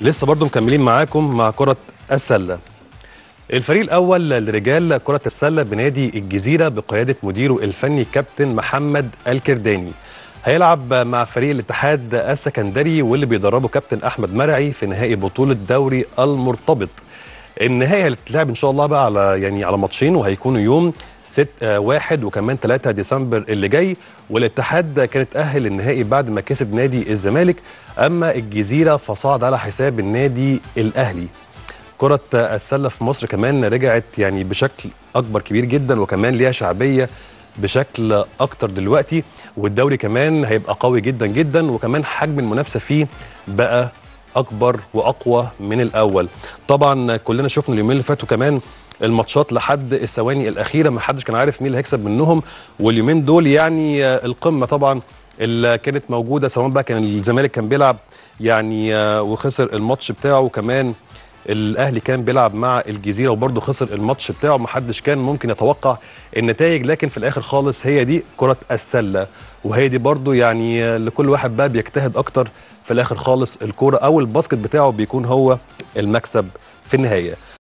لسه برضو مكملين معاكم مع كرة السلة الفريق الأول لرجال كرة السلة بنادي الجزيرة بقيادة مديره الفني كابتن محمد الكرداني هيلعب مع فريق الاتحاد السكندري واللي بيدربه كابتن أحمد مرعي في نهائي بطولة دوري المرتبط النهائي هتتلعب ان شاء الله بقى على يعني على ماتشين وهيكونوا يوم 6 آه، 1 وكمان 3 ديسمبر اللي جاي والاتحاد كان اتاهل للنهائي بعد ما كسب نادي الزمالك اما الجزيره فصعد على حساب النادي الاهلي كرة السلة في مصر كمان رجعت يعني بشكل أكبر كبير جدا وكمان ليها شعبية بشكل أكتر دلوقتي والدوري كمان هيبقى قوي جدا جدا وكمان حجم المنافسة فيه بقى أكبر وأقوى من الأول طبعا كلنا شفنا اليومين اللي فاتوا كمان الماتشات لحد الثواني الأخيرة ما حدش كان عارف مين اللي هيكسب منهم واليومين دول يعني القمة طبعا اللي كانت موجودة سواء بقى كان الزمالك كان بيلعب يعني وخسر الماتش بتاعه وكمان الاهلي كان بيلعب مع الجزيره وبرضه خسر الماتش بتاعه محدش كان ممكن يتوقع النتائج لكن في الاخر خالص هي دي كره السله وهي دي برضه يعني لكل واحد بقى بيجتهد اكتر في الاخر خالص الكوره او الباسكت بتاعه بيكون هو المكسب في النهايه